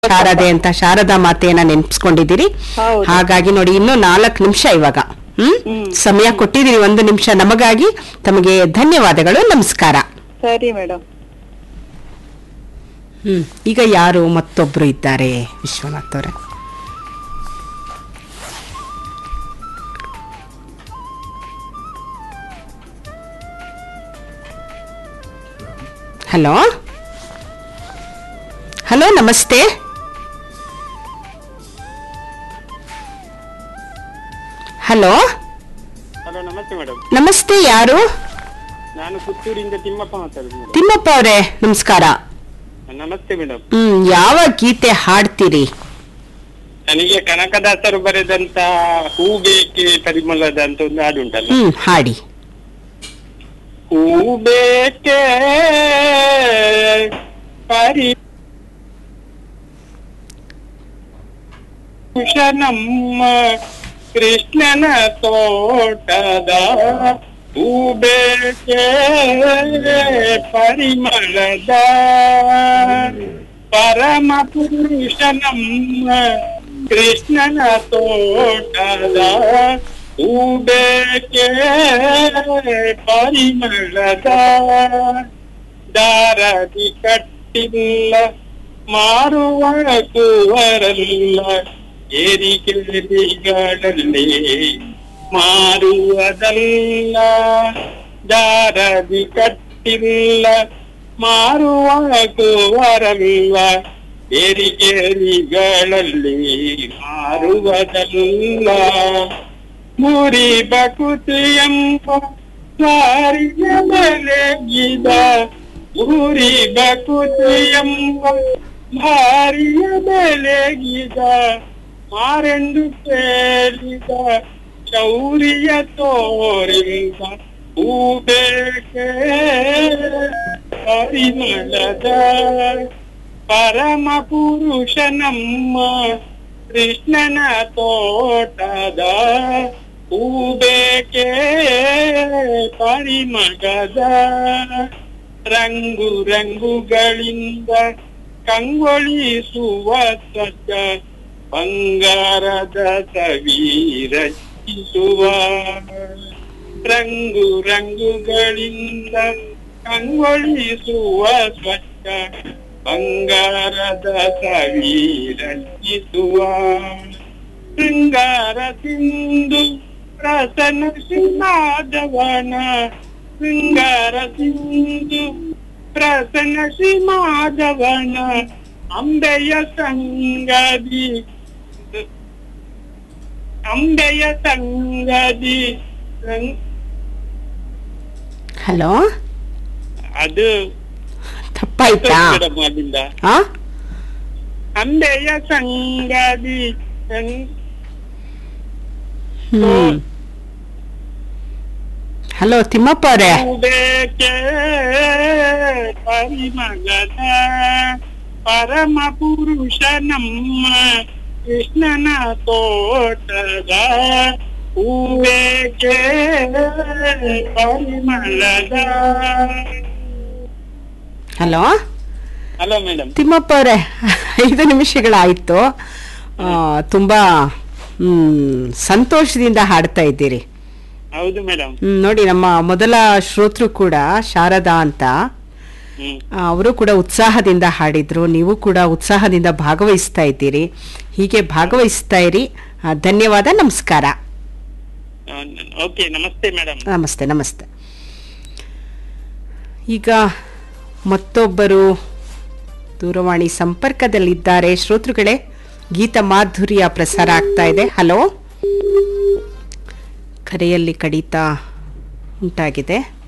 ಶಾರದೆ ಅಂತ ಶಾರದಾ ಮಾತೆಯನ್ನ ನೆನ್ಪಿಸ್ಕೊಂಡಿದ್ದೀರಿ ಹೌದು. ಹಾಗಾಗಿ ನೋಡಿ ಇನ್ನು ನಾಲ್ಕು ನಿಮಿಷ ಇವಾಗ ಹ್ಮ್ ಹ್ಮ್. ಸಮಯ ಕೊಟ್ಟಿದ್ದೀರಿ ಒಂದು ನಿಮಿಷ ನಮಗಾಗಿ ತಮಗೆ ಧನ್ಯವಾದಗಳು ನಮಸ್ಕಾರ ಸರಿ ಮೇಡಮ್ ಹ್ಮ್ ಈಗ ಯಾರು ಮತ್ತೊಬ್ರು ಇದ್ದಾರೆ ವಿಶ್ವನಾಥ್ ಅವರೇ ಹಲೋ ಹಲೋ ನಮಸ್ತೆ ಹಲೋ ಹಲೋ ನಮಸ್ತೆ ಮೇಡಮ್ ನಮಸ್ತೆ ಯಾರು ನಾನು ಪುತ್ತೂರಿಂದ ತಿಮ್ಮಪ್ಪ ಮಾತಾಡುದು ಮೇಡಮ್ ತಿಮ್ಮಪ್ಪ ಅವರೇ ನಮಸ್ಕಾರ ನಮಸ್ತೆ ಮೇಡಮ್ ಹ್ಮ್ ಯಾವ ಗೀತೆ ಹಾಡ್ತೀರಿ ನನಗೆ ಕನಕದಾಸರು ಬರೆದಂತ ಹೂ ಬೇಕೆ ಪರಿಮಳದ ಅಂತ ಒಂದು ಹಾಡು ಉಂಟಲ್ಲ ಹ್ಮ್ ಹಾಡಿ ಹೂ ಬೇಕೆ ಪರಿ ನಮ್ಮ ಕೃಷ್ಣನ ತೋಟದ ಹೂ ಬೇಕೆ ಪರಿಮಳದ ಪರಮ ಪುರುಷ ನಮ್ಮ ಕೃಷ್ಣನ ತೋಟದ ಹೂ ಬೇಕೆ ಪರಿಮಳದ ದಾರದಿ ಕಟ್ಟಿಲ್ಲ ಮಾರುವ ಕುವರಲ್ಲ ಏರಿಕೆಗಳಲ್ಲಿ ಮಾರುವುದಲ್ಲ ದಾರದಿ ಕಟ್ಟಿಲ್ಲ ಮಾರುವ ಕುವರಲ್ಲ ಏರಿಕೆರಿಗಳಲ್ಲಿ ಮಾರುವುದಲ್ಲ ಮುರಿ ಬಕುತಿ ಎಂಬ ಸಾರಿಯ ಬೆಲೆಗಿದ ಮುರಿ ಬಕುತಿ ಎಂಬ ಭಾರಿಯ ಬೆಲೆಗಿದ ಮಾರೆಂದು ಕೇಳಿದ ಶೌರ್ಯ ತೋರಿದ ಹೂಬೇಕೆ ಪರಿಮಳದ ಪರಮ ಪುರುಷ ನಮ್ಮ ಕೃಷ್ಣನ ತೋಟದ ಹೂಬೇಕೆ ಪರಿಮಗದ ರಂಗು ರಂಗುಗಳಿಂದ ಕಂಗೊಳಿಸುವ ಸಜ್ಜ ಬಂಗಾರದ ಸವೀರಚಿಸುವ ರಂಗು ರಂಗುಗಳಿಂದ ಕಂಗೊಳಿಸುವ ಸ್ವಚ್ಛ ಬಂಗಾರದ ಸವೀರಚಿಸುವ ಶೃಂಗಾರ ಸಿಂಧು ಪ್ರಸನ್ನ ಶ್ರೀಮಾಧವನ ಶೃಂಗಾರ ಸಿಂಧು ಪ್ರಸನ್ನ ಶ್ರೀಮಾಧವನ ಅಂಬೆಯ ಸಂಗದಿ ಅಂಬೆಯ ಸಂಗದಿ ಸಂ- ಹಲೋ ಅದು ತಪ್ಪಾಯ್ತಾ ಮೇಡಮ್ ಅಲ್ಲಿಂದ ಆ ಅಂಬೆಯ ಸಂಗದಿ ಸಂ- ಹ್ಮ್ ಹಲೋ ತಿಮ್ಮಪ್ಪ ಅವರೇ ಬೇಕೆ ಪರಿಮಗದ ಪರಮ ಪುರುಷ ನಮ್ಮ ಕೃಷ್ಣನ ತೋಟದ ಹೂಬೇಕೆ ಪರಿಮಳದ ಹಲೋ ಹಲೋ ಮೇಡಮ್ ತಿಮ್ಮಪ್ಪ ಅವರೇ ಐದು ನಿಮಿಷಗಳಾಯ್ತು ಆ, ತುಂಬಾ ಹ್ಮ್ ಸಂತೋಷದಿಂದ ಹಾಡ್ತಾ ಇದ್ದೀರಿ ಹೌದು ಮೇಡಮ್ ಹ್ಮ್, ನೋಡಿ ನಮ್ಮ ಮೊದಲ ಶ್ರೋತೃ ಕೂಡ ಶಾರದಾ ಅಂತ ಹ್ಮ್ ಅವರು ಕೂಡ ಉತ್ಸಾಹದಿಂದ ಹಾಡಿದ್ರು ನೀವು ಕೂಡ ಉತ್ಸಾಹದಿಂದ ಭಾಗವಹಿಸ್ತಾ ಇದ್ದೀರಿ ಹೀಗೆ ಭಾಗವಹಿಸ್ತಾ ಇರಿ ಆ, ಧನ್ಯವಾದ ನಮಸ್ಕಾರ ಓಕೆ ನಮಸ್ತೆ ಮೇಡಮ್ ನಮಸ್ತೆ ನಮಸ್ತೆ ಈಗ ಮತ್ತೊಬ್ಬರು ದೂರವಾಣಿ ಸಂಪರ್ಕದಲ್ಲಿದ್ದಾರೆ ಶ್ರೋತೃಗಳೇ ಗೀತ ಮಾಧುರ್ಯ ಪ್ರಸಾರ ಆಗ್ತಾ ಇದೆ ಹಲೋ ಕರೆಯಲ್ಲಿ ಕಡಿತ ಉಂಟಾಗಿದೆ